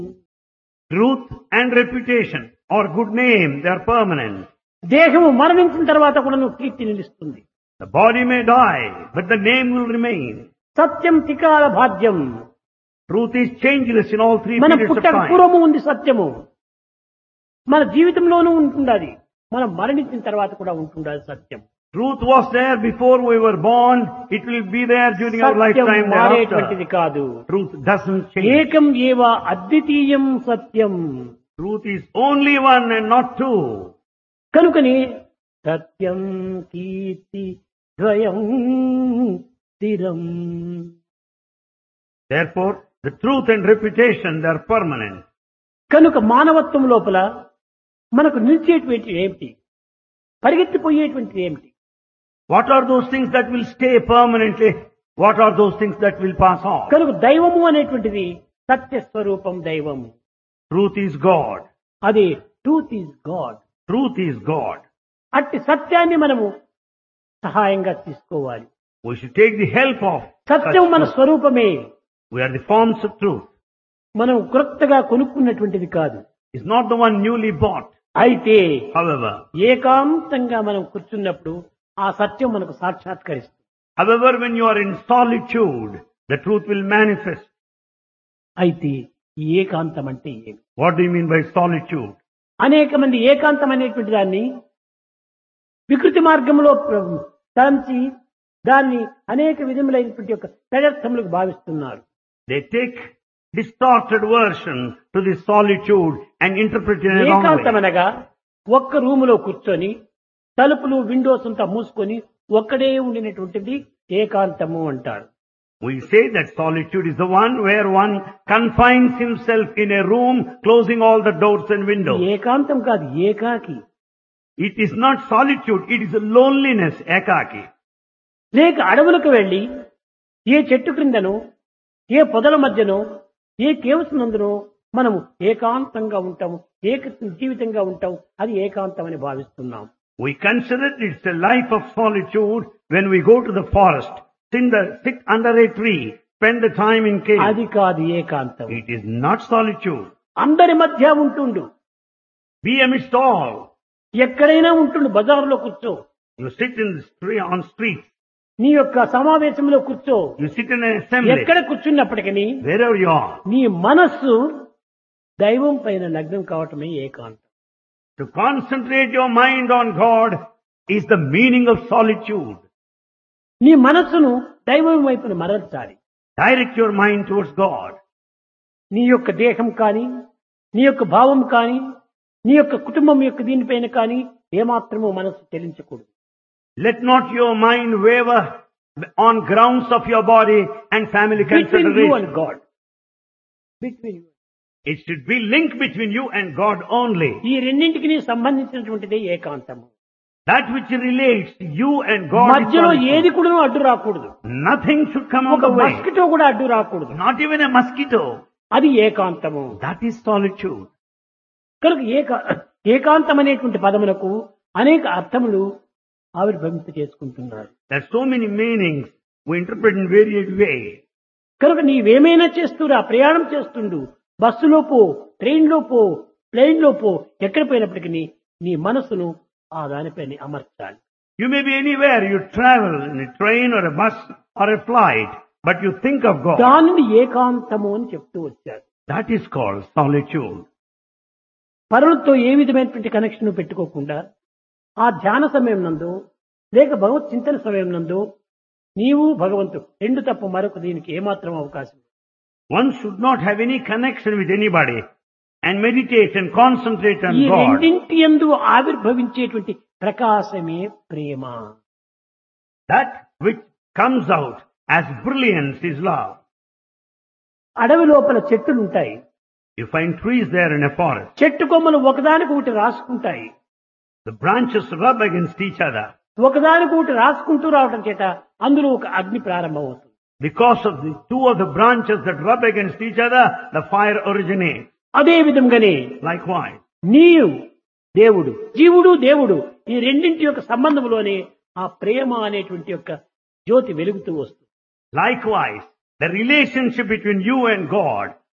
Truth and reputation or good name, they are permanent. దేహము మరణించిన తర్వాత కూడా నువ్వు కీర్తి నిలుస్తుంది The body may die, but the name will remain. సత్యం తికాల భాగ్యం Truth is changeless in all three మన periods of పుట్టక time. పూర్వము ఉంది సత్యము మన జీవితంలోనూ ఉంటుండాలి మనం మరణించిన తర్వాత కూడా ఉంటుండాలి సత్యం Truth was there before we were born. It will be there during our Satyam lifetime మారేటువంటిది thereafter. కాదు Truth doesn't change. ఏకం ఏవ అద్వితీయం సత్యం Truth is only one and not two. కనుకని సత్యం కీర్తి ద్వయం స్థిరం Therefore, the truth and reputation, they are permanent. కనుక మానవత్వం లోపల మనకు నిలిచేటువంటి ఏమిటి పరిగెత్తిపోయేటువంటిది ఏమిటి What are those things that will stay permanently? What are those things that will pass off? కనుక దైవము అనేటువంటిది సత్య స్వరూపం దైవం Truth is God. అది truth is God Truth is God. అట్టి సత్యాన్ని మనము సహాయంగా తీసుకోవాలి We should take the help of Satyam such మన truth. స్వరూపమే We are the forms of truth. మనం క్రొత్తగా కొనుక్కున్నటువంటిది కాదు It's not the one newly bought. అయితే However, ఏకాంతంగా మనం కూర్చున్నప్పుడు ఆ సత్యం మనకు సాక్షాత్కరిస్తుంది however, when you are in solitude, the truth will manifest. అయితే ఈ ఏకాంతం అంటే ఏమి What do you mean by solitude? అనేక మంది ఏకాంతం అనేటువంటి దాన్ని వికృతి మార్గంలో ప్ర- తలంచి దాన్ని అనేక విధములైనటువంటి యొక్క ప్రదర్థములకు భావిస్తున్నారు They take distorted version to this solitude and interpret it in a wrong ఏకాంతం way. అనగా ఒక్క రూములో కూర్చొని తలుపులు విండోస్ అంతా మూసుకొని ఒక్కడే ఉండినటువంటిది ఏకాంతము అంటారు We say that solitude is the one where one confines himself in a room, closing all the doors and ఈ windows. ఏకాంతం కాదు ఏకాకి It is not solitude, it is a loneliness, ekaki. లేక అడవులకు వెళ్లి ఏ చెట్టు క్రిందనో ఏ పొదల మధ్యనో ఏ కేవ్స్ నందునో మనము ఏకాంతంగా ఉంటాము ఏక జీవితంగా ఉంటాం అది ఏకాంతం అని భావిస్తున్నాం We consider it's a life of solitude when we go to the forest, sit, the, sit under a tree, spend the time in cave. అది కాదు ఏకాంతం It is not solitude. అందరి మధ్య ఉంటుండు Be amidst all. ఎక్కడైనా ఉంటుండు బజార్లో కూర్చో You sit in the street, on streets. నీ యొక్క సమావేశంలో కూర్చో You sit in an assembly. ఎక్కడ కూర్చున్నప్పటికీ Wherever you are. నీ మనస్సు దైవం పైన లగ్నం కావటమే ఏకాంతం To concentrate your mind on God is the meaning of solitude. నీ మనస్సును దైవం వైపున మరల్చాలి Direct your mind towards God. నీ యొక్క దేహం కానీ నీ యొక్క భావం కానీ నీ యొక్క కుటుంబం యొక్క దీనిపైన కానీ ఏమాత్రము మనస్సు చెల్లించకూడదు Let not your mind waver on grounds of your body and family between you consideration. And God between you It should be linked between you and God only. ఈ రెండింటికి సంబంధించినటువంటిదే ఏకాంతము That which relates you and God. is మధ్యలో solitude. ఏది కూడా అడ్డు రాకూడదు Nothing should come on ఒక the way. Mosquito కూడా అడ్డు రాకూడదు Not even a mosquito. అది ఏకాంతము That is solitude. కనుక ఏక ఏకాంతం అనేటువంటి పదములకు అనేక అర్థములు ఆవిర్భవింప చేసుకుంటున్నారు There are so many meanings we interpret in various ways. కనుక నీవేమైనా చేస్తురా ప్రయాణం చేస్తుండు బస్సులో పో ట్రైన్ లో పో ప్లేన్ లో పో ఎక్కడ పోయినప్పటికీ నీ మనసును ఆ దానిపైన అమర్చాలి You may be anywhere, you travel in a train or a bus or a flight, but you think of God. దానిని ఏకాంతము అని చెప్తూ వచ్చారు That is called solitude. పరులతో ఏ విధమైనటువంటి కనెక్షన్ పెట్టుకోకుండా ఆ ధ్యాన సమయం నందు లేక భగవత్ చింతన సమయం నందు నీవు భగవంతుడు రెండు తప్ప మరొక దీనికి ఏమాత్రం అవకాశం లేదు. One should not have any connection with anybody and meditate and concentrate on ఈ God. రెండింటి ఎందు ఆవిర్భవించేటువంటి ప్రకాశమే ప్రేమ That which comes out as brilliance is love. అడవి లోపల చెట్టులు ఉంటాయి You find trees there in a forest. చెట్టు కొమ్మలు ఒకదానికి ఒకటి రాసుకుంటాయి The branches rub against each other. ఒకదానికి ఒకటి రాసుకుంటూ రావడం చేత అందులో ఒక అగ్ని ప్రారంభమవుతుంది Because of the two of the branches that rub against each other, the fire originates. అదే విధంగానే Likewise, నీవు దేవుడు జీవుడు దేవుడు ఈ రెండింటి యొక్క సంబంధంలోనే ఆ ప్రేమ అనేటువంటి యొక్క జ్యోతి వెలుగుతూ వస్తుంది likewise, the relationship between you and God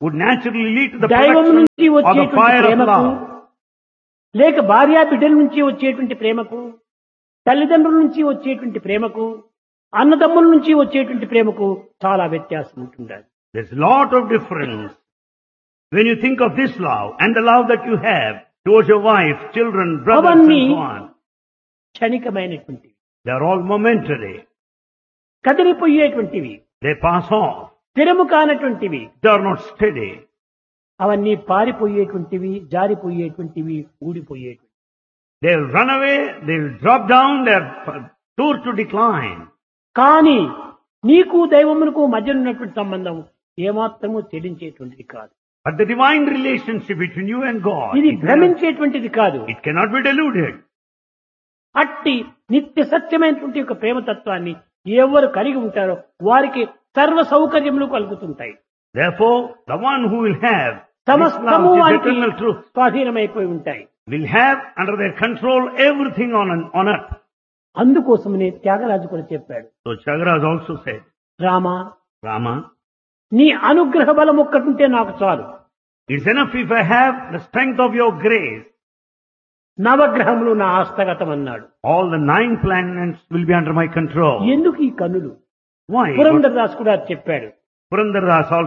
would naturally lead to the దైవం production నుంచి of the వచ్చేటువంటి fire of ప్రేమకు love. లేక భార్యా బిడ్డల నుంచి వచ్చేటువంటి ప్రేమకు తల్లిదండ్రుల నుంచి వచ్చేటువంటి ప్రేమకు అన్నదమ్ముల నుంచి వచ్చేటువంటి ప్రేమకు చాలా వ్యత్యాసం ఉంటుంది There's a lot of difference when you think of this love and the love that you have towards your wife, children, brothers అవన్నీ and so on. క్షణికమైనటువంటివి They are all momentary. కదిలిపోయేటువంటివి They pass off. స్థిరము కానటువంటివి They are not steady. అవన్నీ పారిపోయేటువంటివి జారిపోయేటువంటివి ఊడిపోయేటువంటివి They'll run away, they'll drop down, they're sure to decline. కానీ నీకు దైవమునకు మధ్య ఉన్నటువంటి సంబంధం ఏమాత్రము చెల్లించేటువంటిది కాదు But the divine relationship between you and God, ఇది it cannot, భ్రమించేటువంటిది కాదు it cannot be deluded. అట్టి నిత్య సత్యమైనటువంటి ఒక ప్రేమతత్వాన్ని ఎవరు కలిగి ఉంటారో వారికి సర్వ సౌకర్యములు కలుగుతుంటాయి Therefore, the one who will have this సమస్తము love, this వారికి eternal truth, స్వాధీనమైపోయి ఉంటాయి will have under their control everything on, on earth. అందుకోసమనే త్యాగరాజు కూడా చెప్పాడు So Chagraj also said, Rama Rama, నీ అనుగ్రహ బలం ఒక్కటుంటే నాకు చాలు it's enough if I have the strength of your grace. నవగ్రహములు నా హస్తగతం అన్నాడు All the nine planets will be under my control. ఎందుకు ఈ కన్నులు Why? పురంధరదాస్ కూడా చెప్పాడు Purandaras also